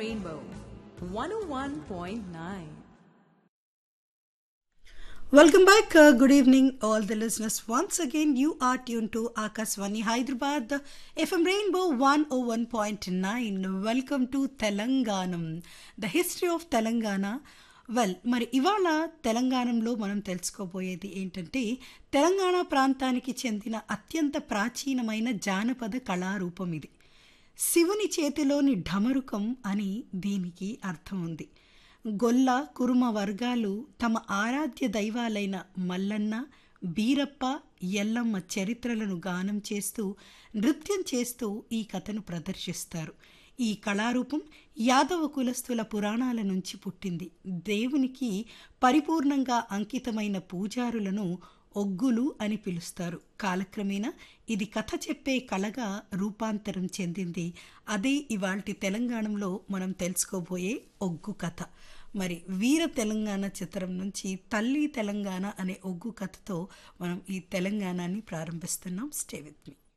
Rainbow 101.9. Welcome back. Uh, good evening, all the listeners. Once again, you are tuned to Akaswani Hyderabad, FM Rainbow 101.9. Welcome to Telanganam, the history of Telangana. Well మరి ఇవాళ తెలంగాణలో మనం తెలుసుకోబోయేది ఏంటంటే తెలంగాణ ప్రాంతానికి చెందిన అత్యంత ప్రాచీనమైన జానపద కళారూపం ఇది శివుని చేతిలోని ఢమరుకం అని దీనికి అర్థం ఉంది గొల్ల కురుమ వర్గాలు తమ ఆరాధ్య దైవాలైన మల్లన్న బీరప్ప ఎల్లమ్మ చరిత్రలను గానం చేస్తూ నృత్యం చేస్తూ ఈ కథను ప్రదర్శిస్తారు ఈ కళారూపం యాదవ కులస్తుల పురాణాల నుంచి పుట్టింది దేవునికి పరిపూర్ణంగా అంకితమైన పూజారులను ఒగ్గులు అని పిలుస్తారు కాలక్రమేణా ఇది కథ చెప్పే కళగా రూపాంతరం చెందింది అదే ఇవాల్టి తెలంగాణలో మనం తెలుసుకోబోయే ఒగ్గు కథ మరి వీర తెలంగాణ చిత్రం నుంచి తల్లి తెలంగాణ అనే ఒగ్గు కథతో మనం ఈ తెలంగాణని ప్రారంభిస్తున్నాం స్టే విత్ మీ